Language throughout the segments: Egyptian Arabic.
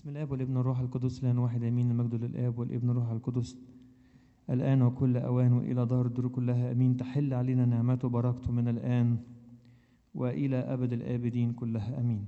بسم الاب والابن والروح القدس الان واحد امين المجد للاب والابن والروح القدس الان وكل اوان والى دار الدور كلها امين تحل علينا نعمته وبركته من الان والى ابد الابدين كلها امين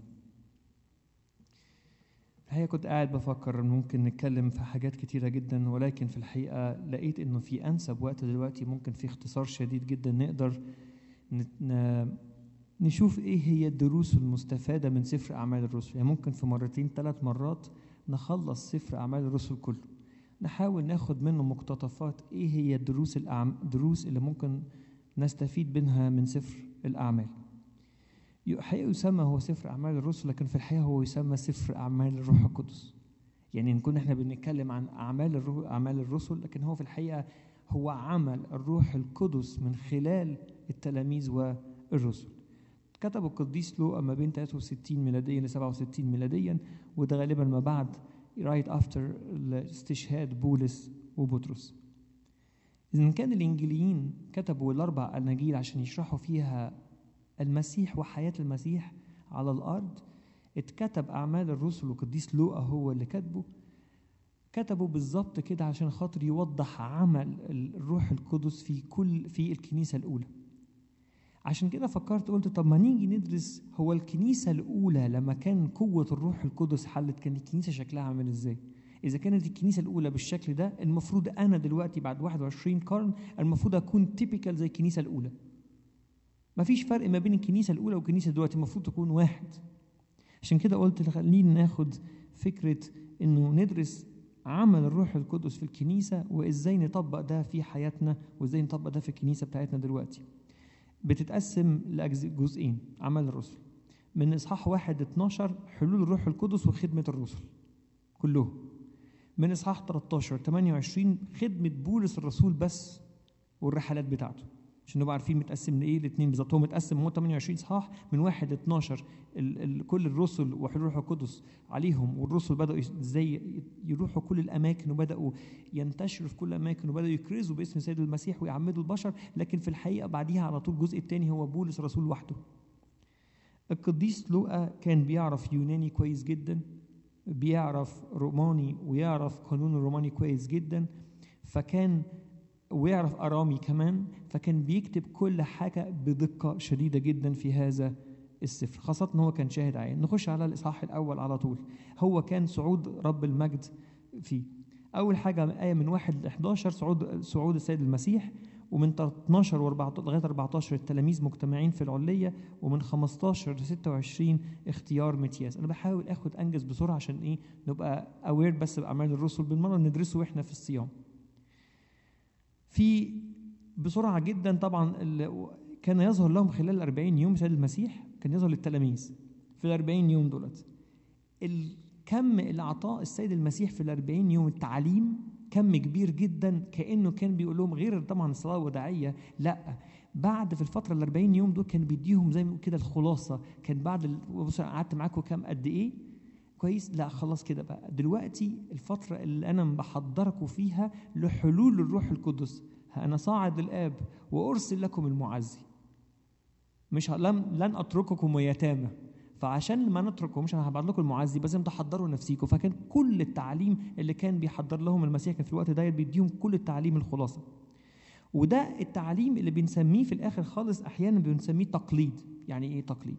الحقيقه كنت قاعد بفكر إن ممكن نتكلم في حاجات كتيره جدا ولكن في الحقيقه لقيت انه في انسب وقت دلوقتي ممكن في اختصار شديد جدا نقدر نت- ن- نشوف ايه هي الدروس المستفاده من سفر اعمال الرسل يعني ممكن في مرتين ثلاث مرات نخلص سفر اعمال الرسل كله نحاول ناخد منه مقتطفات ايه هي الدروس الأعم... الدروس اللي ممكن نستفيد منها من سفر الاعمال حقيقة يسمى هو سفر اعمال الرسل لكن في الحقيقه هو يسمى سفر اعمال الروح القدس يعني نكون احنا بنتكلم عن اعمال الروح اعمال الرسل لكن هو في الحقيقه هو عمل الروح القدس من خلال التلاميذ والرسل كتب القديس لوقا ما بين 63 ميلاديا ل 67 ميلاديا وده غالبا ما بعد رايت افتر استشهاد بولس وبطرس إذا كان الإنجيليين كتبوا الأربع أناجيل عشان يشرحوا فيها المسيح وحياة المسيح على الأرض اتكتب أعمال الرسل وقديس لوقا هو اللي كاتبه كتبوا بالظبط كده عشان خاطر يوضح عمل الروح القدس في كل في الكنيسة الأولى عشان كده فكرت قلت طب ما نيجي ندرس هو الكنيسة الأولى لما كان قوة الروح القدس حلت كان الكنيسة شكلها عامل ازاي؟ إذا كانت الكنيسة الأولى بالشكل ده المفروض أنا دلوقتي بعد 21 قرن المفروض أكون تيبيكال زي الكنيسة الأولى. مفيش فرق ما بين الكنيسة الأولى والكنيسة دلوقتي المفروض تكون واحد. عشان كده قلت خلينا ناخد فكرة إنه ندرس عمل الروح القدس في الكنيسة وإزاي نطبق ده في حياتنا وإزاي نطبق ده في الكنيسة بتاعتنا دلوقتي. بتتقسم لجزئين عمل الرسل من إصحاح واحد 12 حلول الروح القدس وخدمة الرسل كلهم من إصحاح 13 28 خدمة بولس الرسول بس والرحلات بتاعته عشان نبقى عارفين متقسم لايه الاثنين بالظبط هو متقسم هو 28 اصحاح من 1 ل 12 ال ال كل الرسل وحلول الروح القدس عليهم والرسل بداوا ازاي يروحوا كل الاماكن وبداوا ينتشروا في كل الاماكن وبداوا يكرزوا باسم سيد المسيح ويعمدوا البشر لكن في الحقيقه بعديها على طول الجزء الثاني هو بولس رسول وحده القديس لوقا كان بيعرف يوناني كويس جدا بيعرف روماني ويعرف قانون الروماني كويس جدا فكان ويعرف أرامي كمان فكان بيكتب كل حاجة بدقة شديدة جدا في هذا السفر خاصة إن هو كان شاهد عين نخش على الإصحاح الأول على طول هو كان صعود رب المجد فيه أول حاجة آية من واحد ل 11 صعود صعود السيد المسيح ومن 12 و 14 لغايه 14 التلاميذ مجتمعين في العليه ومن 15 ل 26 اختيار متياس انا بحاول اخد انجز بسرعه عشان ايه نبقى اوير بس باعمال الرسل بالمره ندرسه واحنا في الصيام في بسرعه جدا طبعا كان يظهر لهم خلال ال 40 يوم سيد المسيح كان يظهر للتلاميذ في ال 40 يوم دولت الكم اللي اعطاه السيد المسيح في ال 40 يوم التعليم كم كبير جدا كانه كان بيقول لهم غير طبعا الصلاه الوداعيه لا بعد في الفتره ال 40 يوم دول كان بيديهم زي ما كده الخلاصه كان بعد بص قعدت معاكم كام قد ايه كويس لا خلاص كده بقى دلوقتي الفتره اللي انا بحضركم فيها لحلول الروح القدس انا صاعد للاب وارسل لكم المعزي مش لم لن اترككم ويتامى فعشان ما نتركه مش انا هبعت لكم المعزي بس انتوا تحضروا نفسيكم فكان كل التعليم اللي كان بيحضر لهم المسيح كان في الوقت ده بيديهم كل التعليم الخلاصه وده التعليم اللي بنسميه في الاخر خالص احيانا بنسميه تقليد يعني ايه تقليد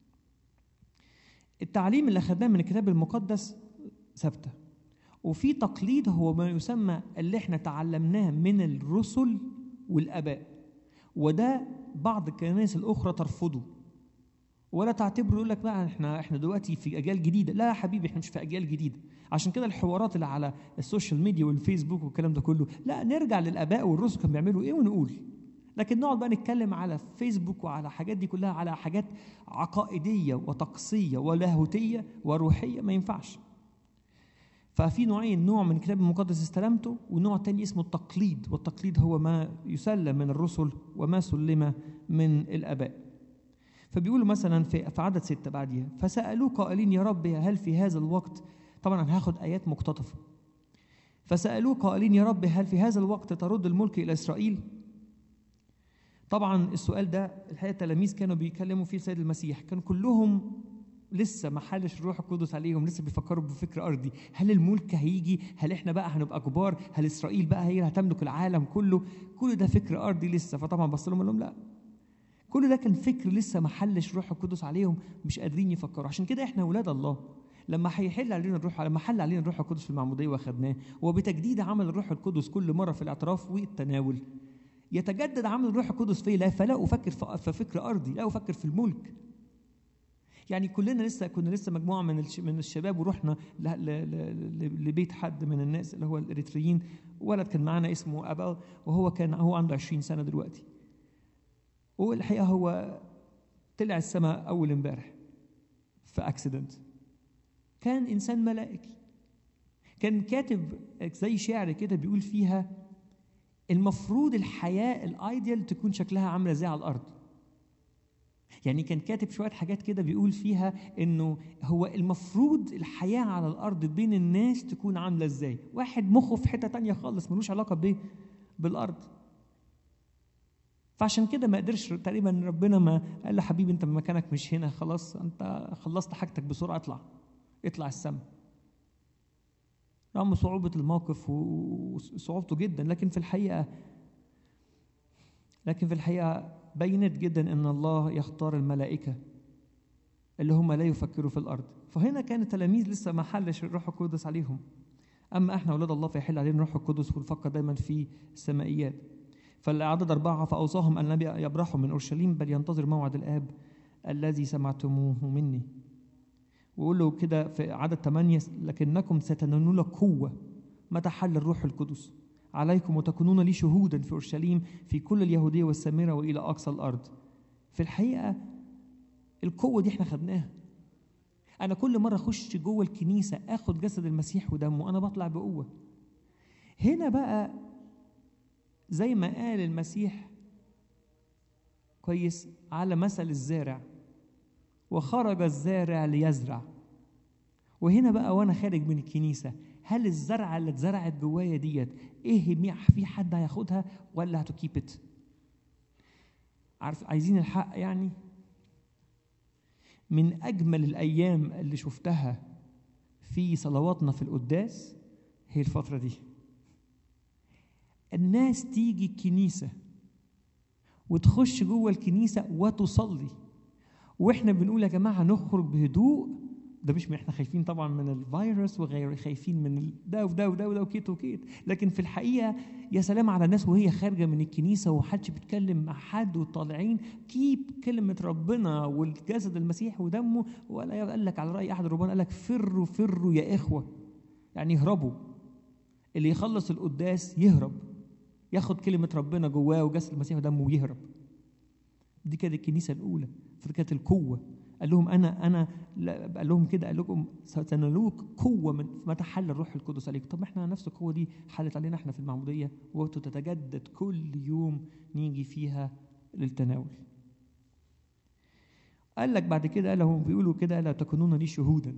التعليم اللي اخذناه من الكتاب المقدس ثابته وفي تقليد هو ما يسمى اللي احنا تعلمناه من الرسل والاباء وده بعض الكنائس الاخرى ترفضه ولا تعتبره يقول لك بقى احنا احنا دلوقتي في اجيال جديده لا يا حبيبي احنا مش في اجيال جديده عشان كده الحوارات اللي على السوشيال ميديا والفيسبوك والكلام ده كله لا نرجع للاباء والرسل كانوا بيعملوا ايه ونقول لكن نقعد بقى نتكلم على فيسبوك وعلى حاجات دي كلها على حاجات عقائديه وطقسيه ولاهوتيه وروحيه ما ينفعش ففي نوعين نوع من الكتاب المقدس استلمته ونوع تاني اسمه التقليد والتقليد هو ما يسلم من الرسل وما سلم من الاباء فبيقولوا مثلا في, في عدد ستة بعديها فسألوه قائلين يا رب هل في هذا الوقت طبعا أنا هاخد آيات مقتطفة فسألوه قائلين يا رب هل في هذا الوقت ترد الملك إلى إسرائيل طبعا السؤال ده الحقيقة التلاميذ كانوا بيكلموا فيه السيد المسيح كان كلهم لسه ما حلش الروح القدس عليهم لسه بيفكروا بفكر ارضي هل الملك هيجي هل احنا بقى هنبقى كبار هل اسرائيل بقى هي اللي هتملك العالم كله كل ده فكر ارضي لسه فطبعا بص لهم قال لهم لا كل ده كان فكر لسه ما حلش الروح القدس عليهم مش قادرين يفكروا عشان كده احنا اولاد الله لما هيحل علينا الروح لما حل علينا الروح القدس في المعموديه واخدناه وبتجديد عمل الروح القدس كل مره في الاعتراف والتناول يتجدد عمل الروح القدس فيا لا فلا افكر في فكر ارضي لا افكر في الملك يعني كلنا لسه كنا لسه مجموعه من من الشباب ورحنا لبيت حد من الناس اللي هو الاريتريين ولد كان معانا اسمه ابل وهو كان هو عنده 20 سنه دلوقتي والحقيقه هو طلع السماء اول امبارح في اكسيدنت كان انسان ملائكي كان كاتب زي شعر كده بيقول فيها المفروض الحياه الايديال تكون شكلها عامله زي على الارض يعني كان كاتب شويه حاجات كده بيقول فيها انه هو المفروض الحياه على الارض بين الناس تكون عامله ازاي واحد مخه في حته تانية خالص ملوش علاقه بايه بالارض فعشان كده ما قدرش تقريبا ربنا ما قال له حبيبي انت مكانك مش هنا خلاص انت خلصت حاجتك بسرعه اطلع اطلع السما رغم صعوبة الموقف وصعوبته جدا لكن في الحقيقة لكن في الحقيقة بينت جدا ان الله يختار الملائكة اللي هم لا يفكروا في الارض فهنا كان التلاميذ لسه ما حلش الروح القدس عليهم اما احنا اولاد الله فيحل علينا الروح القدس ونفكر دايما في السمائيات فالعدد أربعة فأوصاهم أن لا يبرحوا من أورشليم بل ينتظر موعد الآب الذي سمعتموه مني ويقول له كده في عدد ثمانية لكنكم ستنالون قوة متى حل الروح القدس عليكم وتكونون لي شهودا في أورشليم في كل اليهودية والسامرة وإلى أقصى الأرض في الحقيقة القوة دي احنا خدناها أنا كل مرة أخش جوه الكنيسة آخد جسد المسيح ودمه أنا بطلع بقوة هنا بقى زي ما قال المسيح كويس على مثل الزارع وخرج الزارع ليزرع وهنا بقى وانا خارج من الكنيسه هل الزرعه اللي اتزرعت جوايا ديت ايه في حد هياخدها ولا هتكيب ات عارف عايزين الحق يعني من اجمل الايام اللي شفتها في صلواتنا في القداس هي الفتره دي الناس تيجي الكنيسه وتخش جوه الكنيسه وتصلي واحنا بنقول يا جماعه نخرج بهدوء ده مش احنا خايفين طبعا من الفيروس وغير خايفين من ده وده وده وده وكيت وكيت لكن في الحقيقه يا سلام على الناس وهي خارجه من الكنيسه ومحدش بيتكلم مع حد وطالعين كيب كلمه ربنا والجسد المسيح ودمه ولا قال لك على راي احد الرهبان قال لك فروا فروا يا اخوه يعني يهربوا اللي يخلص القداس يهرب ياخد كلمه ربنا جواه وجسد المسيح ودمه ويهرب دي كانت الكنيسه الاولى فكانت القوه قال لهم انا انا قال لهم كده قال لكم ستنالوك قوه من متى حل الروح القدس عليك طب احنا نفس القوه دي حلت علينا احنا في المعموديه وتتجدد كل يوم نيجي فيها للتناول قال لك بعد كده قال هم بيقولوا كده لا تكونون لي شهودا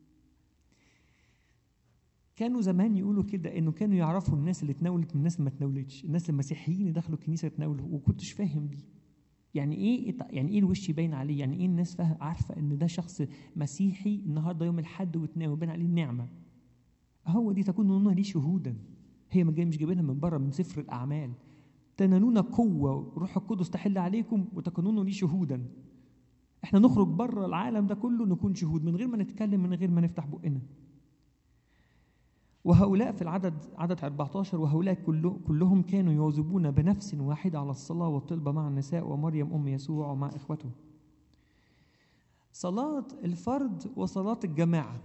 كانوا زمان يقولوا كده انه كانوا يعرفوا الناس اللي اتناولت من الناس اللي ما اتناولتش الناس المسيحيين اللي دخلوا الكنيسه يتناولوا وكنتش فاهم دي يعني ايه يعني ايه الوش يبين عليه يعني ايه الناس فاهم عارفه ان ده شخص مسيحي النهارده يوم الحد وتناول يبين عليه النعمه هو دي تكون نونها ليه شهودا هي ما جاي مش جايبينها من بره من سفر الاعمال تنالون قوه روح القدس تحل عليكم وتكونون لي شهودا احنا نخرج بره العالم ده كله نكون شهود من غير ما نتكلم من غير ما نفتح بقنا وهؤلاء في العدد عدد 14 وهؤلاء كله كلهم كانوا يواظبون بنفس واحدة على الصلاة والطلبة مع النساء ومريم أم يسوع ومع إخوته صلاة الفرد وصلاة الجماعة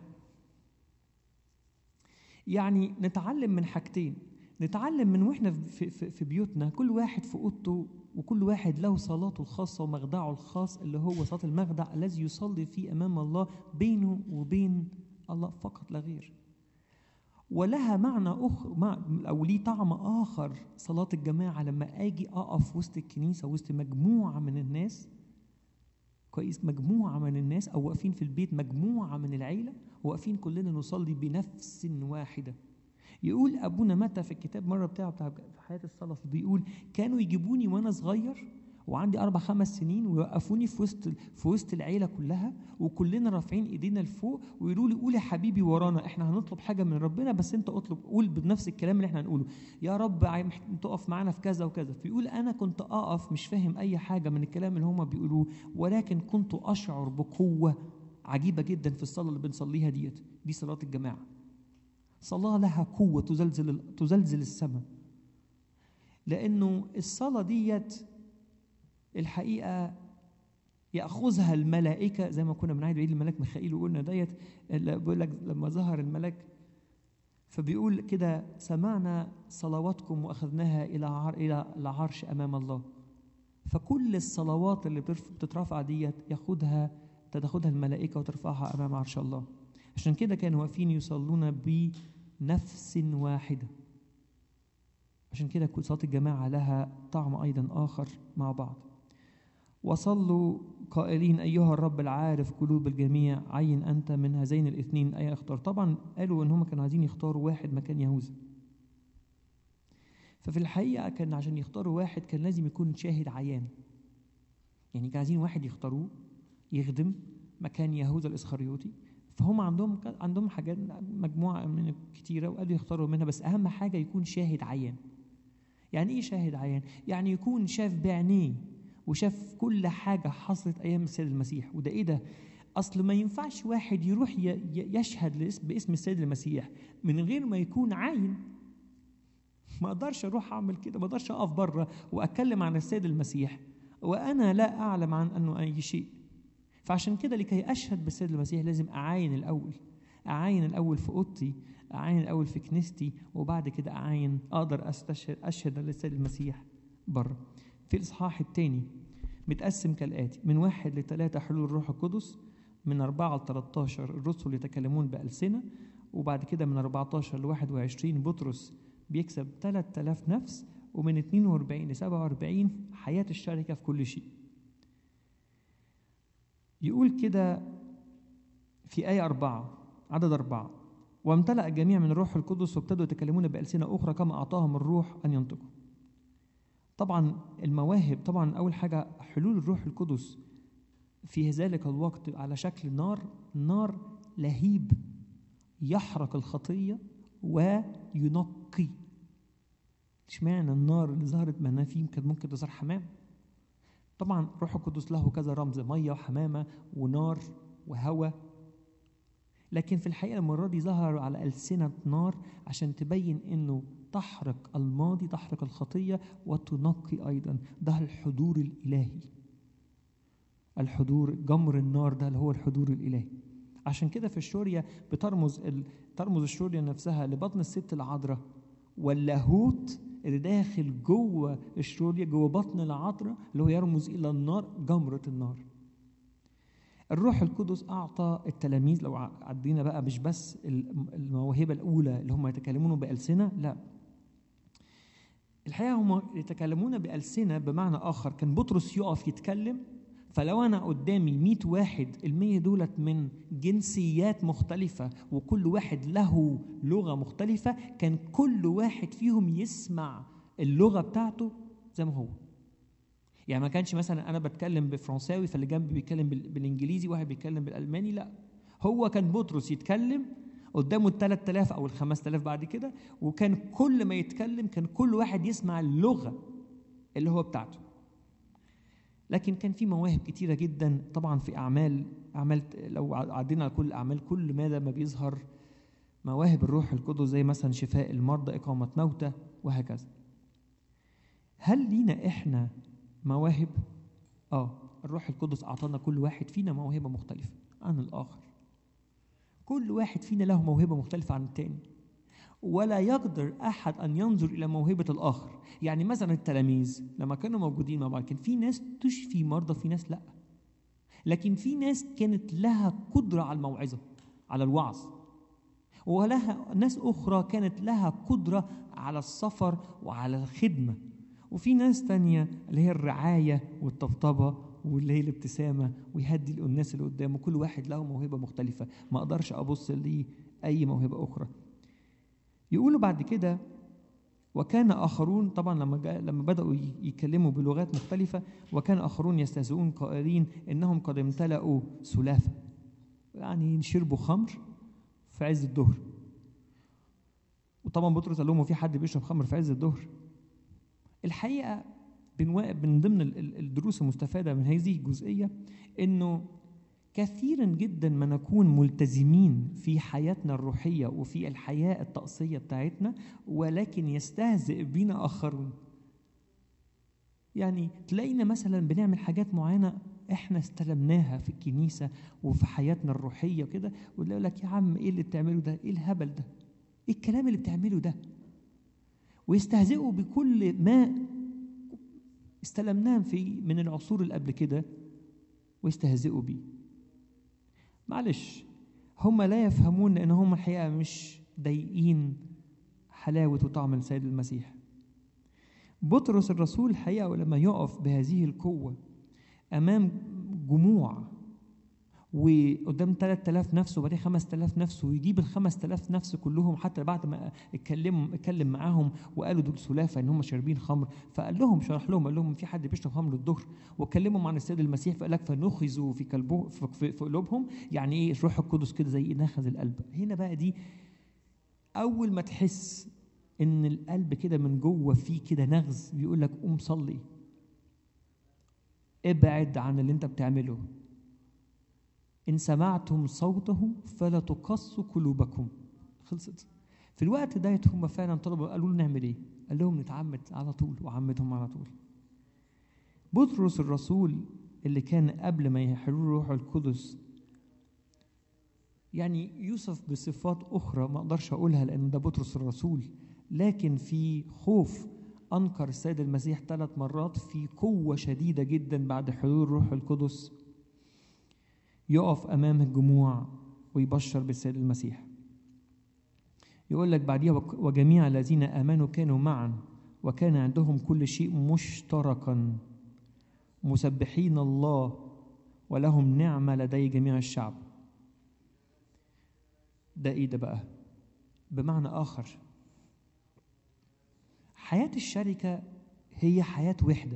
يعني نتعلم من حاجتين نتعلم من واحنا في, في, في بيوتنا كل واحد في اوضته وكل واحد له صلاته الخاصة ومخدعه الخاص اللي هو صلاة المخدع الذي يصلي فيه أمام الله بينه وبين الله فقط لا غير ولها معنى اخر او ليه طعم اخر صلاه الجماعه لما اجي اقف وسط الكنيسه وسط مجموعه من الناس كويس مجموعه من الناس او واقفين في البيت مجموعه من العيله واقفين كلنا نصلي بنفس واحده يقول ابونا متى في الكتاب مره بتاعه بتاع حياه الصلاه بيقول كانوا يجيبوني وانا صغير وعندي اربع خمس سنين ويوقفوني في وسط في وسط العيله كلها وكلنا رافعين ايدينا لفوق ويقولوا لي قول يا حبيبي ورانا احنا هنطلب حاجه من ربنا بس انت اطلب قول بنفس الكلام اللي احنا هنقوله يا رب عاي- محت- تقف معانا في كذا وكذا فيقول انا كنت اقف مش فاهم اي حاجه من الكلام اللي هما بيقولوه ولكن كنت اشعر بقوه عجيبه جدا في الصلاه اللي بنصليها ديت دي صلاه الجماعه صلاه لها قوه تزلزل تزلزل السماء لانه الصلاه ديت الحقيقه ياخذها الملائكه زي ما كنا بنعيد بعيد الملاك ميخائيل وقلنا ديت اللي بيقول لك لما ظهر الملاك فبيقول كده سمعنا صلواتكم واخذناها الى عر الى العرش امام الله فكل الصلوات اللي بترف- بتترفع ديت ياخدها تاخدها الملائكه وترفعها امام عرش الله عشان كده كانوا واقفين يصلون بنفس واحده عشان كده كل صلاه الجماعه لها طعم ايضا اخر مع بعض وصلوا قائلين أيها الرب العارف قلوب الجميع عين أنت من هذين الاثنين أي اختار طبعا قالوا إن هم كانوا عايزين يختاروا واحد مكان يهوذا ففي الحقيقة كان عشان يختاروا واحد كان لازم يكون شاهد عيان يعني كانوا عايزين واحد يختاروه يخدم مكان يهوذا الإسخريوطي فهم عندهم عندهم حاجات مجموعة من كتيرة وقالوا يختاروا منها بس أهم حاجة يكون شاهد عيان يعني إيه شاهد عيان؟ يعني يكون شاف بعينيه وشاف كل حاجة حصلت أيام السيد المسيح وده إيه ده؟ أصل ما ينفعش واحد يروح ي- ي- يشهد لاسم- باسم السيد المسيح من غير ما يكون عاين ما أقدرش أروح أعمل كده ما أقدرش أقف بره وأتكلم عن السيد المسيح وأنا لا أعلم عن أنه أي شيء فعشان كده لكي أشهد بالسيد المسيح لازم أعاين الأول أعاين الأول في أوضتي أعاين الأول في كنيستي وبعد كده أعاين أقدر أستشهد أشهد للسيد المسيح بره في الإصحاح الثاني متقسم كالآتي من واحد لثلاثة حلول الروح القدس من أربعة ل 13 الرسل يتكلمون بألسنة وبعد كده من 14 ل 21 بطرس بيكسب 3000 نفس ومن 42 ل 47 حياة الشركة في كل شيء يقول كده في آية أربعة عدد أربعة وامتلأ الجميع من الروح القدس وابتدوا يتكلمون بألسنة أخرى كما أعطاهم الروح أن ينطقوا طبعا المواهب طبعا أول حاجة حلول الروح القدس في ذلك الوقت على شكل نار نار لهيب يحرق الخطية وينقي اشمعنى النار اللي ظهرت منافيم كانت ممكن تظهر حمام طبعا روح القدس له كذا رمز ميه وحمامه ونار وهواء لكن في الحقيقه المره دي ظهر على السنه نار عشان تبين انه تحرق الماضي تحرق الخطيه وتنقي ايضا ده الحضور الالهي الحضور جمر النار ده اللي هو الحضور الالهي عشان كده في الشوريه بترمز ال... ترمز الشوريه نفسها لبطن الست العذراء واللاهوت اللي داخل جوه الشوريه جوه بطن العذراء اللي هو يرمز الى النار جمره النار الروح القدس اعطى التلاميذ لو عدينا بقى مش بس الموهبه الاولى اللي هم يتكلمون بالسنه لا الحقيقه هم يتكلمون بالسنه بمعنى اخر كان بطرس يقف يتكلم فلو انا قدامي 100 واحد ال100 دولت من جنسيات مختلفه وكل واحد له لغه مختلفه كان كل واحد فيهم يسمع اللغه بتاعته زي ما هو يعني ما كانش مثلا انا بتكلم بفرنساوي فاللي جنبي بيتكلم بالانجليزي واحد بيتكلم بالالماني لا هو كان بطرس يتكلم قدامه ال 3000 او ال 5000 بعد كده وكان كل ما يتكلم كان كل واحد يسمع اللغه اللي هو بتاعته لكن كان في مواهب كتيرة جدا طبعا في أعمال أعمال لو عدينا على كل الأعمال كل ماذا ما بيظهر مواهب الروح القدس زي مثلا شفاء المرضى إقامة موتى وهكذا هل لينا إحنا مواهب؟ آه الروح القدس أعطانا كل واحد فينا موهبة مختلفة عن الآخر كل واحد فينا له موهبة مختلفة عن التاني ولا يقدر احد ان ينظر الى موهبه الاخر يعني مثلا التلاميذ لما كانوا موجودين مع بعض كان في ناس تشفي مرضى في ناس لا لكن في ناس كانت لها قدره على الموعظه على الوعظ ولها ناس اخرى كانت لها قدره على السفر وعلى الخدمه وفي ناس تانية اللي هي الرعايه والطبطبه واللي هي الابتسامه ويهدي الناس اللي قدامه كل واحد له موهبه مختلفه ما اقدرش ابص لاي موهبه اخرى يقولوا بعد كده وكان آخرون طبعا لما جاء لما بدأوا ي- يتكلموا بلغات مختلفة وكان آخرون يستهزئون قائلين إنهم قد امتلأوا سلافة يعني شربوا خمر في عز الظهر وطبعا بطرس قال لهم هو في حد بيشرب خمر في عز الظهر الحقيقة بنوا- من ضمن ال- ال- الدروس المستفادة من هذه الجزئية إنه كثيرا جدا ما نكون ملتزمين في حياتنا الروحية وفي الحياة الطقسية بتاعتنا ولكن يستهزئ بنا آخرون يعني تلاقينا مثلا بنعمل حاجات معينة احنا استلمناها في الكنيسة وفي حياتنا الروحية وكده ويقول لك يا عم ايه اللي بتعمله ده ايه الهبل ده ايه الكلام اللي بتعمله ده ويستهزئوا بكل ما استلمناه في من العصور اللي قبل كده ويستهزئوا بيه معلش هم لا يفهمون ان هم الحقيقه مش ضايقين حلاوه وطعم السيد المسيح بطرس الرسول الحقيقه ولما يقف بهذه القوه امام جموع وقدام 3000 نفس وبعدين 5000 نفس ويجيب ال 5000 نفس كلهم حتى بعد ما اتكلم اتكلم معاهم وقالوا دول سلافه ان هم شاربين خمر فقال لهم شرح لهم قال لهم في حد بيشرب خمر الظهر وكلمهم عن السيد المسيح فقال لك فنخذوا في قلبه في, في, في قلوبهم يعني ايه الروح القدس كده زي نخذ القلب هنا بقى دي اول ما تحس ان القلب كده من جوه فيه كده نغز بيقول لك قوم صلي ابعد عن اللي انت بتعمله إن سمعتم صوته فلا تقصوا قلوبكم خلصت في الوقت ده هم فعلا طلبوا قالوا له نعمل ايه؟ قال لهم نتعمد على طول وعمدهم على طول بطرس الرسول اللي كان قبل ما يحلوا روح القدس يعني يوصف بصفات أخرى ما أقدرش أقولها لأن ده بطرس الرسول لكن في خوف أنكر السيد المسيح ثلاث مرات في قوة شديدة جدا بعد حلول روح القدس يقف امام الجموع ويبشر بالسيد المسيح يقول لك بعديها وجميع الذين امنوا كانوا معا وكان عندهم كل شيء مشتركا مسبحين الله ولهم نعمه لدي جميع الشعب ده ايه ده بقى بمعنى اخر حياه الشركه هي حياه وحده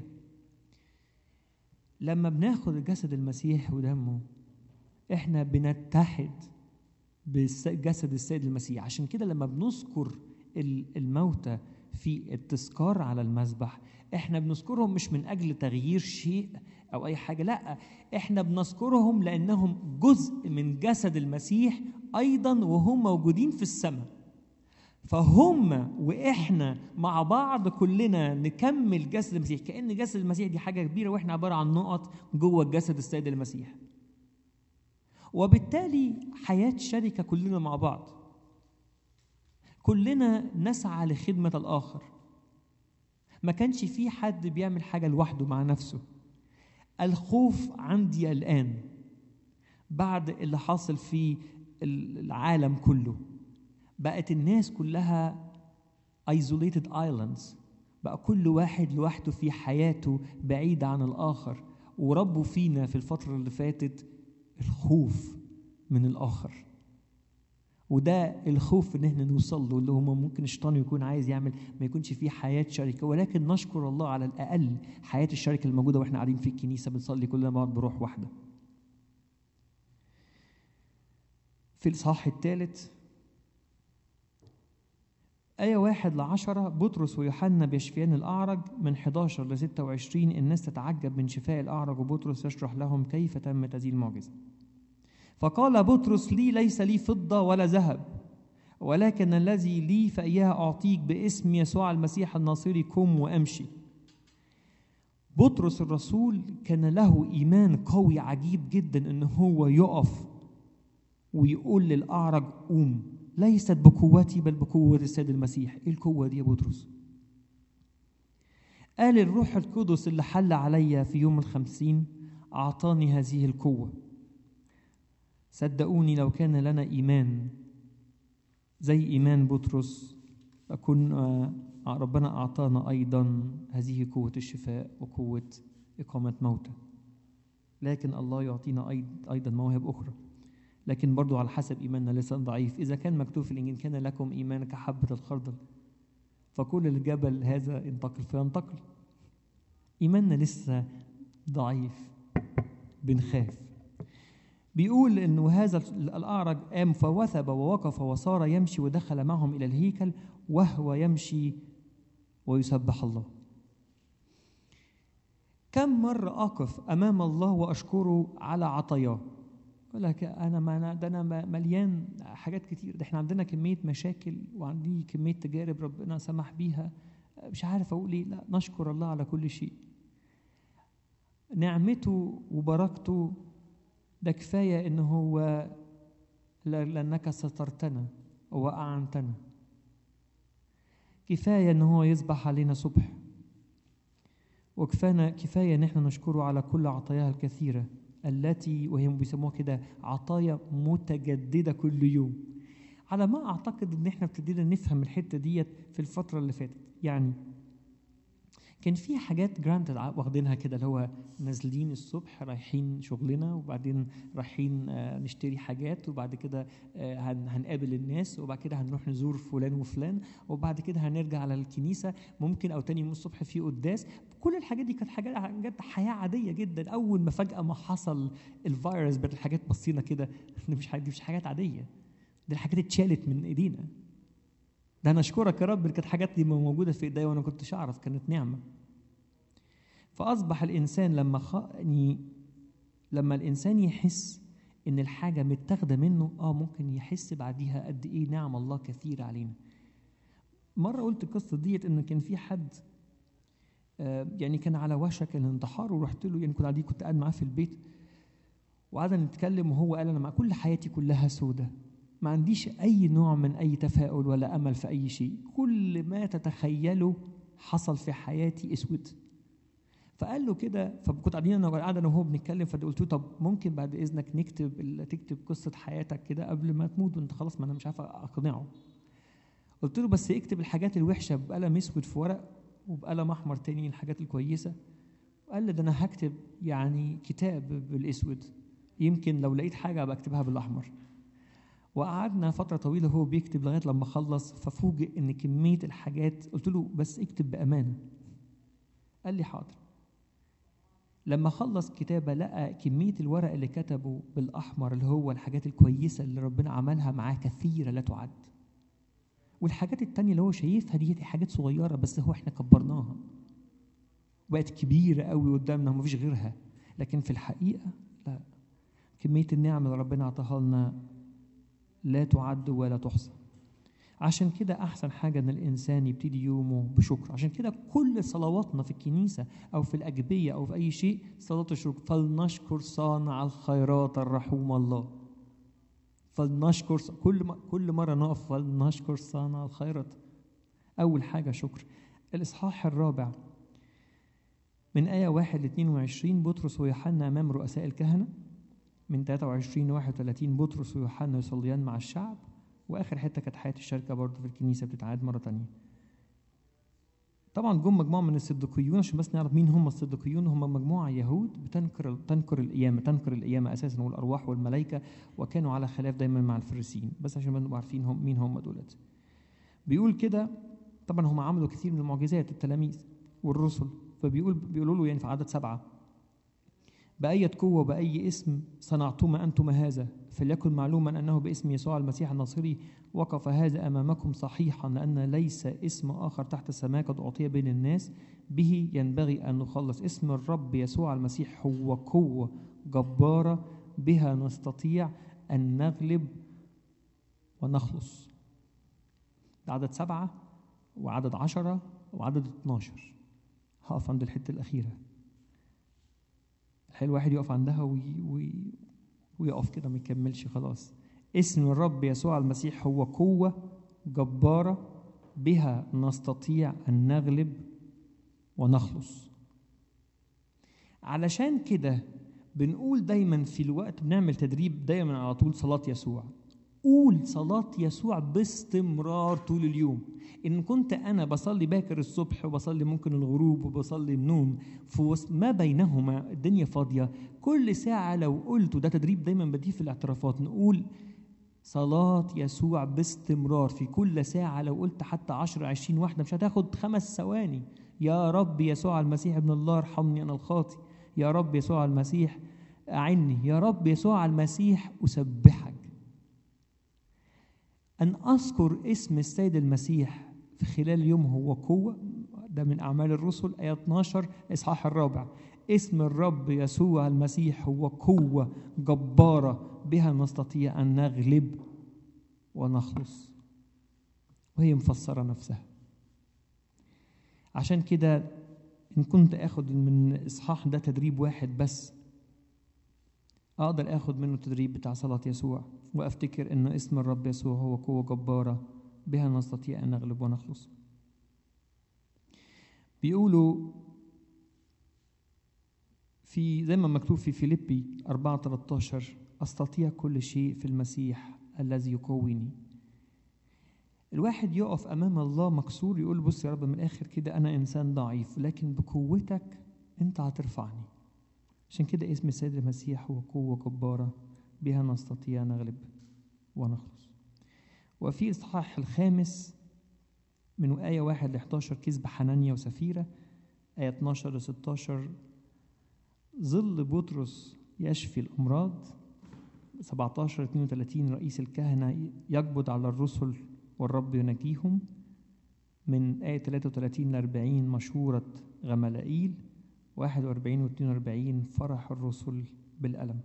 لما بناخد جسد المسيح ودمه احنا بنتحد بجسد السيد المسيح عشان كده لما بنذكر الموتى في التذكار على المذبح احنا بنذكرهم مش من اجل تغيير شيء او اي حاجه لا احنا بنذكرهم لانهم جزء من جسد المسيح ايضا وهم موجودين في السماء فهم واحنا مع بعض كلنا نكمل جسد المسيح كان جسد المسيح دي حاجه كبيره واحنا عباره عن نقط جوه جسد السيد المسيح وبالتالي حياة شركة كلنا مع بعض كلنا نسعى لخدمة الآخر ما كانش في حد بيعمل حاجة لوحده مع نفسه الخوف عندي الآن بعد اللي حاصل في العالم كله بقت الناس كلها isolated islands بقى كل واحد لوحده في حياته بعيد عن الآخر وربوا فينا في الفترة اللي فاتت الخوف من الآخر وده الخوف ان احنا نوصل له اللي هو ممكن الشيطان يكون عايز يعمل ما يكونش فيه حياه شركه ولكن نشكر الله على الاقل حياه الشركه الموجوده واحنا قاعدين في الكنيسه بنصلي كلنا مع بعض بروح واحده. في الاصحاح الثالث آية واحد لعشرة بطرس ويوحنا بيشفيان الأعرج من 11 ل 26 الناس تتعجب من شفاء الأعرج وبطرس يشرح لهم كيف تمت هذه المعجزة. فقال بطرس لي ليس لي فضة ولا ذهب ولكن الذي لي فإياه أعطيك باسم يسوع المسيح الناصري قم وأمشي. بطرس الرسول كان له إيمان قوي عجيب جدا إن هو يقف ويقول للأعرج قوم ليست بقوتي بل بقوة السيد المسيح ايه القوة دي يا بطرس قال الروح القدس اللي حل عليا في يوم الخمسين أعطاني هذه القوة صدقوني لو كان لنا إيمان زي إيمان بطرس أكون ربنا أعطانا أيضا هذه قوة الشفاء وقوة إقامة موتى لكن الله يعطينا أيضا مواهب أخرى لكن برضو على حسب إيماننا لسه ضعيف إذا كان مكتوب في الإنجيل كان لكم إيمان كحبة الخردل فكل الجبل هذا ينتقل فينتقل إيماننا لسه ضعيف بنخاف بيقول انه هذا الاعرج قام فوثب ووقف وصار يمشي ودخل معهم الى الهيكل وهو يمشي ويسبح الله كم مرة أقف أمام الله وأشكره على عطاياه يقول لك أنا ما أنا ده أنا مليان حاجات كتير ده إحنا عندنا كمية مشاكل وعندي كمية تجارب ربنا سمح بيها مش عارف أقول إيه لا نشكر الله على كل شيء نعمته وبركته ده كفاية إن هو لأنك سترتنا وأعنتنا كفاية إن هو يصبح علينا صبح وكفانا كفاية إن إحنا نشكره على كل عطاياها الكثيرة التي وهم بيسموها كده عطايا متجددة كل يوم على ما أعتقد إن إحنا ابتدينا نفهم الحتة ديت في الفترة اللي فاتت يعني كان في حاجات جرانتد واخدينها كده اللي هو نازلين الصبح رايحين شغلنا وبعدين رايحين آه نشتري حاجات وبعد كده آه هنقابل الناس وبعد كده هنروح نزور فلان وفلان وبعد كده هنرجع على الكنيسة ممكن أو تاني يوم الصبح في قداس كل الحاجات دي كانت حاجات حاجات حياة عادية جدا أول ما فجأة ما حصل الفيروس بقت الحاجات بصينا كده مش دي مش حاجات عادية دي الحاجات اتشالت من إيدينا ده انا اشكرك يا رب كانت حاجات دي موجوده في ايديا وانا كنتش اعرف كانت نعمه فاصبح الانسان لما خ... يعني لما الانسان يحس ان الحاجه متاخده منه اه ممكن يحس بعديها قد ايه نعم الله كثيره علينا مره قلت القصه ديت ان كان في حد آه يعني كان على وشك الانتحار ورحت له يعني كنت قاعد كنت قاعد معاه في البيت وقعدنا نتكلم وهو قال انا مع كل حياتي كلها سودة ما عنديش اي نوع من اي تفاؤل ولا امل في اي شيء كل ما تتخيله حصل في حياتي اسود فقال له كده فكنت قاعدين انا قاعد انا وهو بنتكلم فقلت له طب ممكن بعد اذنك نكتب تكتب قصه حياتك كده قبل ما تموت وانت خلاص ما انا مش عارف اقنعه قلت له بس اكتب الحاجات الوحشه بقلم اسود في ورق وبقلم احمر تاني الحاجات الكويسه قال لي ده انا هكتب يعني كتاب بالاسود يمكن لو لقيت حاجه ابقى اكتبها بالاحمر وقعدنا فترة طويلة هو بيكتب لغاية لما خلص ففوجئ إن كمية الحاجات قلت له بس اكتب بأمانة قال لي حاضر لما خلص كتابة لقى كمية الورق اللي كتبه بالأحمر اللي هو الحاجات الكويسة اللي ربنا عملها معاه كثيرة لا تعد والحاجات التانية اللي هو شايفها دي حاجات صغيرة بس هو احنا كبرناها بقت كبيرة قوي قدامنا ومفيش غيرها لكن في الحقيقة لا كمية النعم اللي ربنا عطاها لنا لا تعد ولا تحصى عشان كده أحسن حاجة إن الإنسان يبتدي يومه بشكر عشان كده كل صلواتنا في الكنيسة أو في الأجبية أو في أي شيء صلاة الشكر فلنشكر صانع الخيرات الرحوم الله فلنشكر كل ما كل مرة نقف فلنشكر صانع الخيرات أول حاجة شكر الإصحاح الرابع من آية واحد ل 22 بطرس ويوحنا أمام رؤساء الكهنة من 23 ل 31 بطرس ويوحنا يصليان مع الشعب واخر حته كانت حياه الشركه برضه في الكنيسه بتتعاد مره تانية طبعا جم مجموعه من الصديقيون عشان بس نعرف مين هم الصديقيون هم مجموعه يهود بتنكر تنكر القيامه تنكر القيامه اساسا والارواح والملائكه وكانوا على خلاف دايما مع الفريسيين بس عشان نبقى عارفين هم مين هم دولت بيقول كده طبعا هم عملوا كثير من المعجزات التلاميذ والرسل فبيقول بيقولوا له يعني في عدد سبعه بأية قوة وبأي اسم صنعتما أنتم هذا فليكن معلوما أنه باسم يسوع المسيح الناصري وقف هذا أمامكم صحيحا لأن ليس اسم آخر تحت السماء قد أعطي بين الناس به ينبغي أن نخلص اسم الرب يسوع المسيح هو قوة جبارة بها نستطيع أن نغلب ونخلص ده عدد سبعة وعدد عشرة وعدد 12 هقف عند الحتة الأخيرة حلو واحد يقف عندها وي وي ويقف كده ما يكملش خلاص اسم الرب يسوع المسيح هو قوة جبارة بها نستطيع أن نغلب ونخلص علشان كده بنقول دايما في الوقت بنعمل تدريب دايما على طول صلاة يسوع قول صلاة يسوع باستمرار طول اليوم إن كنت أنا بصلي باكر الصبح وبصلي ممكن الغروب وبصلي النوم في وسط ما بينهما الدنيا فاضية كل ساعة لو قلت وده تدريب دايما بديه في الاعترافات نقول صلاة يسوع باستمرار في كل ساعة لو قلت حتى عشر عشرين واحدة مش هتاخد خمس ثواني يا رب يسوع المسيح ابن الله ارحمني أنا الخاطي يا رب يسوع المسيح أعني يا رب يسوع المسيح أسبحك أن أذكر اسم السيد المسيح في خلال اليوم هو قوة ده من أعمال الرسل آية 12 إصحاح الرابع اسم الرب يسوع المسيح هو قوة جبارة بها نستطيع أن نغلب ونخلص وهي مفسرة نفسها عشان كده إن كنت آخد من إصحاح ده تدريب واحد بس أقدر آخد منه التدريب بتاع صلاة يسوع وأفتكر إن اسم الرب يسوع هو قوة جبارة بها نستطيع أن نغلب ونخلص بيقولوا في زي ما مكتوب في فيليبي 4 13 أستطيع كل شيء في المسيح الذي يقويني الواحد يقف أمام الله مكسور يقول بص يا رب من الآخر كده أنا إنسان ضعيف لكن بقوتك أنت هترفعني عشان كده اسم السيد المسيح هو قوة جبارة بها نستطيع نغلب ونخلص وفي إصحاح الخامس من آية واحد ل 11 كذب حنانيا وسفيرة آية 12 ل 16 ظل بطرس يشفي الأمراض 17 32 رئيس الكهنة يقبض على الرسل والرب ينجيهم من آية 33 ل 40 مشورة غملائيل 41 و 42 فرح الرسل بالألم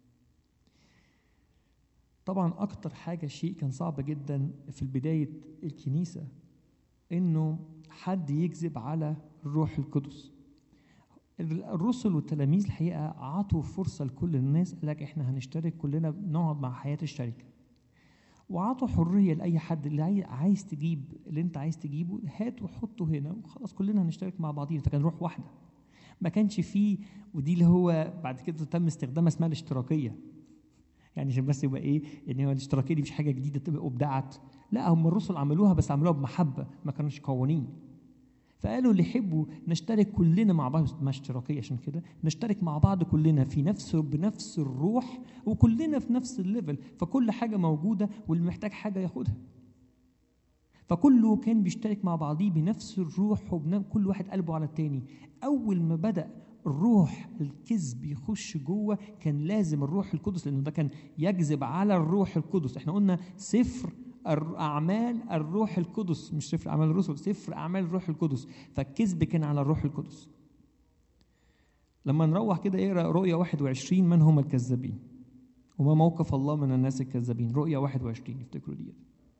طبعا أكتر حاجة شيء كان صعب جدا في بداية الكنيسة إنه حد يكذب على الروح القدس الرسل والتلاميذ الحقيقة عطوا فرصة لكل الناس قال لك إحنا هنشترك كلنا نقعد مع حياة الشركة وعطوا حرية لأي حد اللي عايز تجيب اللي أنت عايز تجيبه هات وحطه هنا وخلاص كلنا هنشترك مع بعضينا فكان روح واحدة ما كانش فيه ودي اللي هو بعد كده تم استخدامها اسمها الاشتراكية يعني عشان بس يبقى ايه ان هو الاشتراكيه دي مش حاجه جديده تبقى ابدعت لا هم الرسل عملوها بس عملوها بمحبه ما كانوش قوانين فقالوا اللي يحبوا نشترك كلنا مع بعض ما اشتراكيه عشان كده نشترك مع بعض كلنا في نفس بنفس الروح وكلنا في نفس الليفل فكل حاجه موجوده واللي محتاج حاجه ياخدها فكله كان بيشترك مع بعضيه بنفس الروح وكل واحد قلبه على التاني اول ما بدا الروح الكذب يخش جوه كان لازم الروح القدس لانه ده كان يجذب على الروح القدس احنا قلنا سفر اعمال الروح القدس مش سفر اعمال الرسل سفر اعمال الروح القدس فالكذب كان على الروح القدس لما نروح كده اقرا رؤيا 21 من هم الكذابين وما موقف الله من الناس الكذابين رؤيا 21 افتكروا دي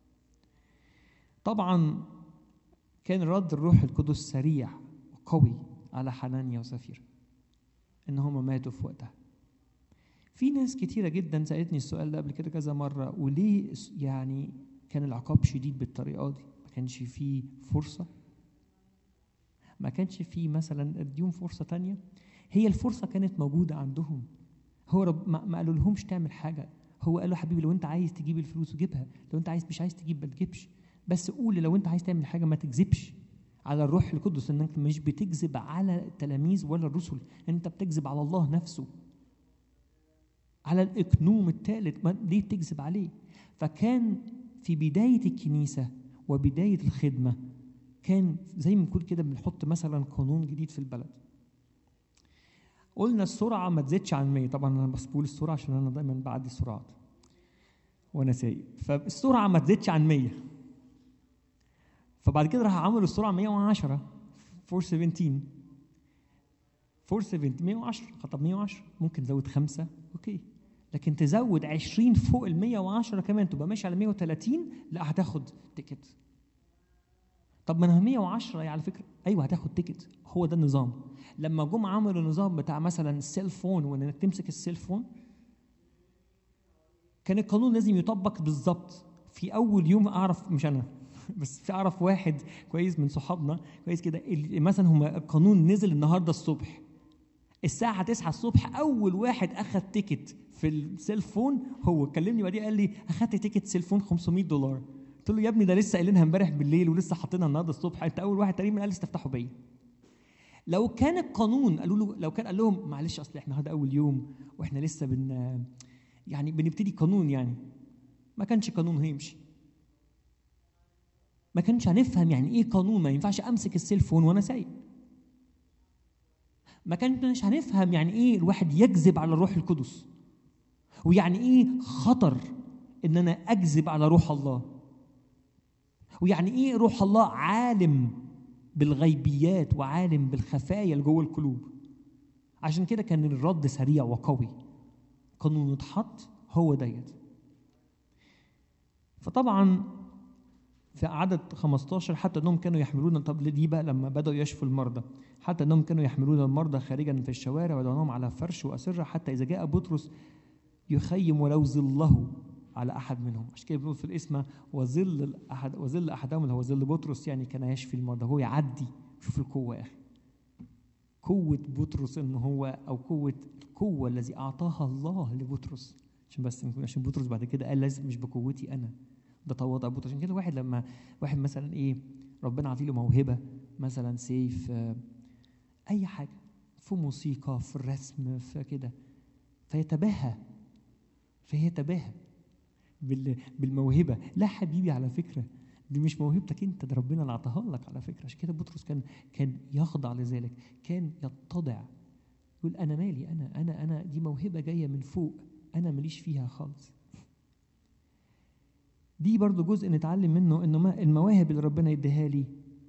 طبعا كان رد الروح القدس سريع وقوي على حنانيا وسفيرة ان هم ماتوا في وقتها في ناس كتيرة جدا سألتني السؤال ده قبل كده كذا مرة وليه يعني كان العقاب شديد بالطريقة دي ما كانش فيه فرصة ما كانش فيه مثلا اديهم فرصة تانية هي الفرصة كانت موجودة عندهم هو رب ما قالوا لهمش تعمل حاجة هو قال له حبيبي لو انت عايز تجيب الفلوس جيبها لو انت عايز مش عايز تجيب ما تجيبش بس قول لو انت عايز تعمل حاجة ما تكذبش على الروح القدس انك مش بتكذب على التلاميذ ولا الرسل انت بتكذب على الله نفسه على الاقنوم الثالث ليه بتكذب عليه فكان في بدايه الكنيسه وبدايه الخدمه كان زي ما نقول كده بنحط مثلا قانون جديد في البلد قلنا السرعه ما تزيدش عن 100 طبعا انا بس بقول السرعه عشان انا دايما بعدي السرعات وانا سايق فالسرعه ما تزيدش عن 100 فبعد كده راح عملوا السرعه 110 417 470 110 طب 110 ممكن تزود خمسه اوكي لكن تزود 20 فوق ال 110 كمان تبقى ماشي على 130 لا هتاخد تيكت طب ما انا 110 على فكره ايوه هتاخد تيكت هو ده النظام لما جم عملوا النظام بتاع مثلا السيل فون وانك تمسك السيل فون كان القانون لازم يطبق بالظبط في اول يوم اعرف مش انا بس في اعرف واحد كويس من صحابنا كويس كده مثلا هم القانون نزل النهارده الصبح الساعة 9 الصبح أول واحد أخذ تيكت في السيل فون هو كلمني بعدين قال لي أخدت تيكت سيل فون 500 دولار قلت له يا ابني ده لسه قايلينها امبارح بالليل ولسه حاطينها النهارده الصبح أنت أول واحد تقريبا قال استفتحوا بيا لو كان القانون قالوا له لو كان قال لهم معلش اصل احنا هذا اول يوم واحنا لسه بن يعني بنبتدي قانون يعني ما كانش قانون هيمشي ما كانش هنفهم يعني ايه قانون ما ينفعش امسك السيلفون وانا سايق ما كانش هنفهم يعني ايه الواحد يكذب على الروح القدس ويعني ايه خطر ان انا اكذب على روح الله ويعني ايه روح الله عالم بالغيبيات وعالم بالخفايا اللي جوه القلوب عشان كده كان الرد سريع وقوي قانون اتحط هو ديت فطبعا في عدد 15 حتى انهم كانوا يحملون طب دي بقى لما بداوا يشفوا المرضى حتى انهم كانوا يحملون المرضى خارجا في الشوارع ويضعونهم على فرش واسره حتى اذا جاء بطرس يخيم ولو ظله على احد منهم عشان كده بنقول في الاسم وظل الاحد وظل احدهم اللي هو ظل بطرس يعني كان يشفي المرضى هو يعدي شوف القوه يا اخي قوه بطرس ان هو او قوه القوه الذي اعطاها الله لبطرس عشان بس عشان بطرس بعد كده قال لازم مش بقوتي انا ده تواضع بطرس عشان كده واحد لما واحد مثلا ايه ربنا عطيله موهبه مثلا سيف اي حاجه في موسيقى في الرسم في كده فيتباهى فيتباهى بالموهبه لا حبيبي على فكره دي مش موهبتك انت ده ربنا اللي عطاها لك على فكره عشان كده بطرس كان كان يخضع لذلك كان يتضع يقول انا مالي انا انا انا دي موهبه جايه من فوق انا ماليش فيها خالص دي برضو جزء نتعلم منه انه المواهب اللي ربنا يديها لي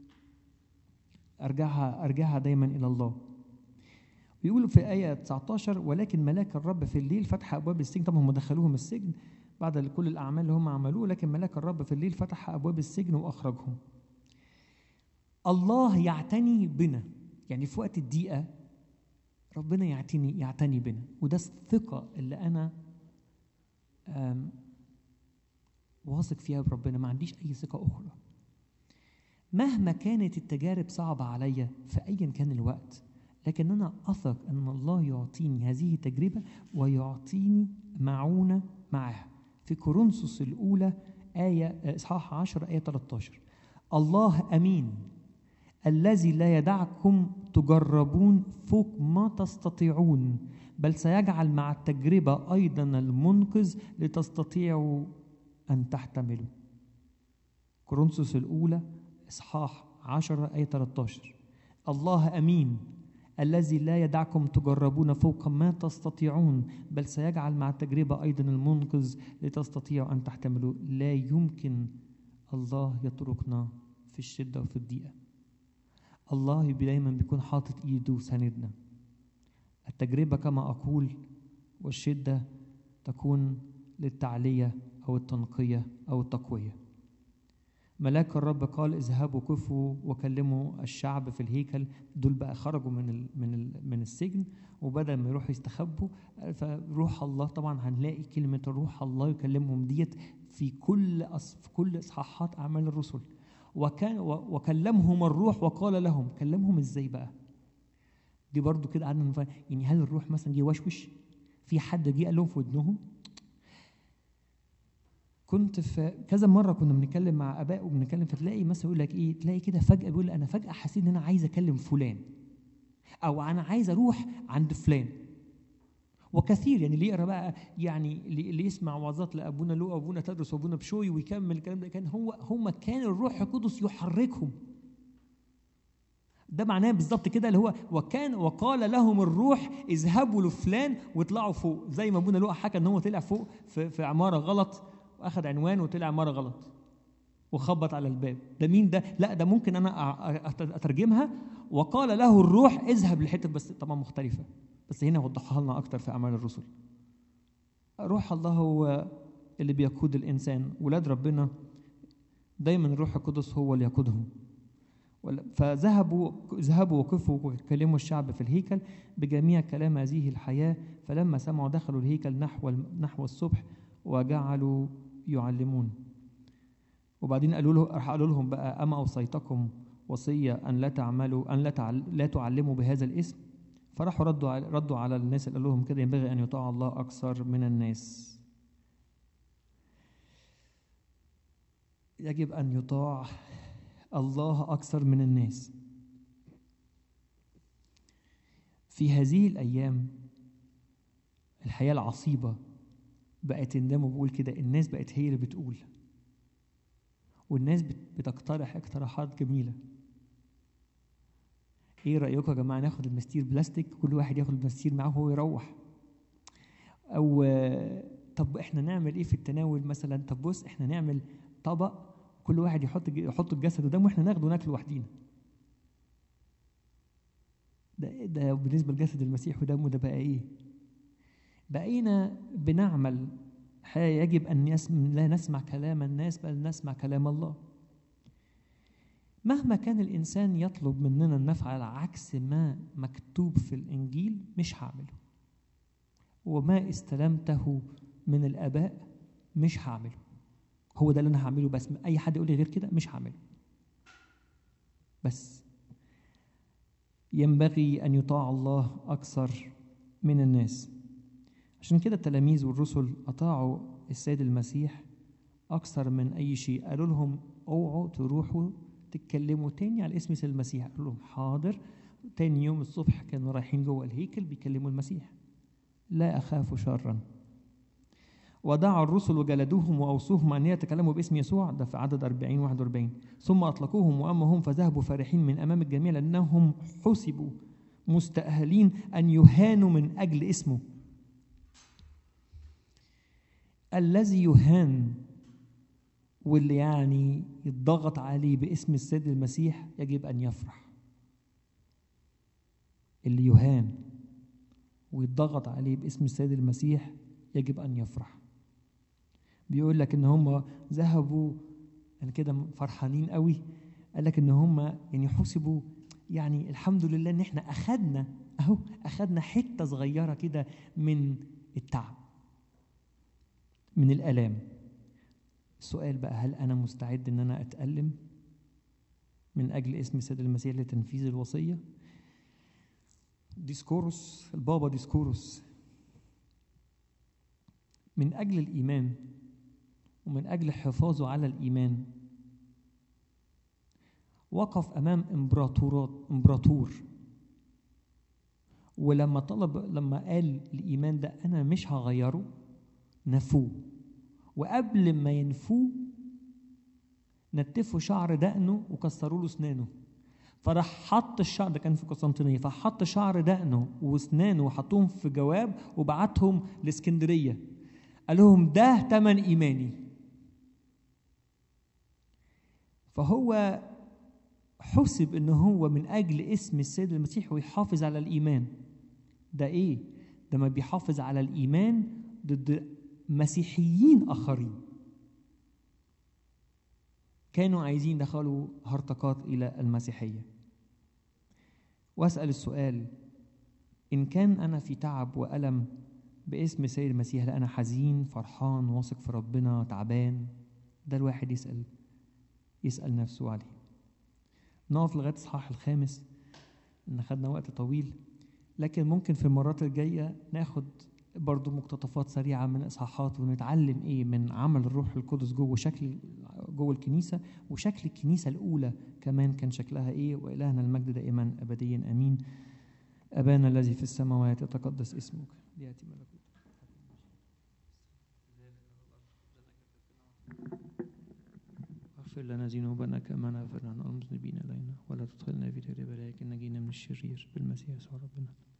ارجعها ارجعها دايما الى الله بيقول في آية 19 ولكن ملاك الرب في الليل فتح أبواب السجن طبعا هم دخلوهم السجن بعد كل الأعمال اللي هم عملوه لكن ملاك الرب في الليل فتح أبواب السجن وأخرجهم الله يعتني بنا يعني في وقت الضيقة ربنا يعتني يعتني بنا وده الثقة اللي أنا واثق فيها بربنا ما عنديش أي ثقة أخرى مهما كانت التجارب صعبة عليا في أيا كان الوقت لكن أنا أثق أن الله يعطيني هذه التجربة ويعطيني معونة معها في كورنثوس الأولى آية إصحاح 10 آية 13 الله أمين الذي لا يدعكم تجربون فوق ما تستطيعون بل سيجعل مع التجربة أيضا المنقذ لتستطيعوا أن تحتملوا كورنثوس الأولى إصحاح 10 آية 13 الله أمين الذي لا يدعكم تجربون فوق ما تستطيعون بل سيجعل مع التجربة أيضا المنقذ لتستطيعوا أن تحتملوا لا يمكن الله يتركنا في الشدة وفي الضيقة الله دايما بيكون حاطط إيده وساندنا التجربة كما أقول والشدة تكون للتعلية أو التنقية أو التقوية ملاك الرب قال اذهبوا كفوا وكلموا الشعب في الهيكل دول بقى خرجوا من ال من ال من السجن وبدل ما يروحوا يستخبوا فروح الله طبعا هنلاقي كلمه روح الله يكلمهم ديت في كل أص في كل اصحاحات اعمال الرسل وكان وكلمهم الروح وقال لهم كلمهم ازاي بقى دي برضو كده قعدنا يعني هل الروح مثلا جه وشوش في حد جه قال لهم في ودنهم كنت في كذا مره كنا بنتكلم مع اباء وبنتكلم فتلاقي مثلا يقول لك ايه تلاقي كده فجاه بيقول انا فجاه حسيت ان انا عايز اكلم فلان او انا عايز اروح عند فلان وكثير يعني اللي يقرا بقى يعني اللي يسمع وعظات لابونا لو ابونا تدرس وابونا بشوي ويكمل الكلام ده كان هو هم كان الروح القدس يحركهم ده معناه بالظبط كده اللي هو وكان وقال لهم الروح اذهبوا لفلان واطلعوا فوق زي ما ابونا لو حكى ان هو طلع فوق في, في عماره غلط واخد عنوان وطلع مره غلط وخبط على الباب ده مين ده لا ده ممكن انا اترجمها وقال له الروح اذهب لحته بس طبعا مختلفه بس هنا وضحها لنا اكتر في اعمال الرسل روح الله هو اللي بيقود الانسان ولاد ربنا دايما الروح القدس هو اللي يقودهم فذهبوا ذهبوا وقفوا وكلموا الشعب في الهيكل بجميع كلام هذه الحياه فلما سمعوا دخلوا الهيكل نحو نحو الصبح وجعلوا يعلمون وبعدين قالوا له راح قالوا لهم بقى اما اوصيتكم وصيه ان لا تعملوا ان لا تعل لا تعلموا بهذا الاسم فراحوا ردوا على ردوا على الناس اللي قالوا لهم كده ينبغي ان يطاع الله اكثر من الناس يجب ان يطاع الله اكثر من الناس في هذه الايام الحياه العصيبه بقت النمو بقول كده الناس بقت هي اللي بتقول والناس بت- بتقترح اقتراحات جميله ايه رايكم يا جماعه ناخد المستير بلاستيك كل واحد ياخد المستير معاه وهو يروح او آه، طب احنا نعمل ايه في التناول مثلا طب بص احنا نعمل طبق كل واحد يحط يحط الجسد قدامه واحنا ناخده وناكله لوحدينا ده ده بالنسبه لجسد المسيح ودمه ده بقى ايه بقينا بنعمل حياة يجب أن يسم لا نسمع كلام الناس بل نسمع كلام الله مهما كان الإنسان يطلب مننا أن نفعل عكس ما مكتوب في الإنجيل مش هعمله وما استلمته من الآباء مش هعمله هو ده اللي أنا هعمله بس أي حد يقول لي غير كده مش هعمله بس ينبغي أن يطاع الله أكثر من الناس عشان كده التلاميذ والرسل أطاعوا السيد المسيح أكثر من أي شيء قالوا لهم اوعوا تروحوا تتكلموا تاني على اسم السيد المسيح قالوا لهم حاضر تاني يوم الصبح كانوا رايحين جوه الهيكل بيكلموا المسيح لا أخاف شرا ودعوا الرسل وجلدوهم وأوصوهم أن يتكلموا باسم يسوع ده في عدد 40 41 ثم أطلقوهم وأما هم فذهبوا فرحين من أمام الجميع لأنهم حسبوا مستأهلين أن يهانوا من أجل اسمه الذي يهان واللي يعني يتضغط عليه باسم السيد المسيح يجب أن يفرح اللي يهان ويتضغط عليه باسم السيد المسيح يجب أن يفرح بيقول لك إن هم ذهبوا يعني كده فرحانين قوي قال لك إن هم يعني حسبوا يعني الحمد لله إن إحنا أخدنا أهو أخدنا حتة صغيرة كده من التعب من الآلام السؤال بقى هل أنا مستعد إن أنا أتألم من أجل اسم السيد المسيح لتنفيذ الوصية ديسكورس البابا ديسكورس من أجل الإيمان ومن أجل حفاظه على الإيمان وقف أمام إمبراطورات إمبراطور ولما طلب لما قال الإيمان ده أنا مش هغيره نفوه وقبل ما ينفوه نتفوا شعر دقنه وكسروا له اسنانه فراح حط الشعر ده كان في قسطنطينيه فحط شعر دقنه واسنانه وحطهم في جواب وبعتهم لاسكندريه قال لهم ده تمن ايماني فهو حسب ان هو من اجل اسم السيد المسيح ويحافظ على الايمان ده ايه ده ما بيحافظ على الايمان ضد مسيحيين اخرين كانوا عايزين يدخلوا هرطقات الى المسيحيه واسال السؤال ان كان انا في تعب والم باسم سيد المسيح لا انا حزين فرحان واثق في ربنا تعبان ده الواحد يسال يسال نفسه عليه نقف لغايه الاصحاح الخامس ان خدنا وقت طويل لكن ممكن في المرات الجايه ناخد برضو مقتطفات سريعة من إصحاحات ونتعلم إيه من عمل الروح القدس جوه شكل جوه الكنيسة وشكل الكنيسة الأولى كمان كان شكلها إيه وإلهنا المجد دائما أبديا أمين أبانا الذي في السماوات يتقدس اسمك ليأتي ملكوتك اغفر لنا ذنوبنا كما نغفر عن المذنبين إلينا ولا تدخلنا في تجربة لكن نجينا من الشرير بالمسيح يسوع ربنا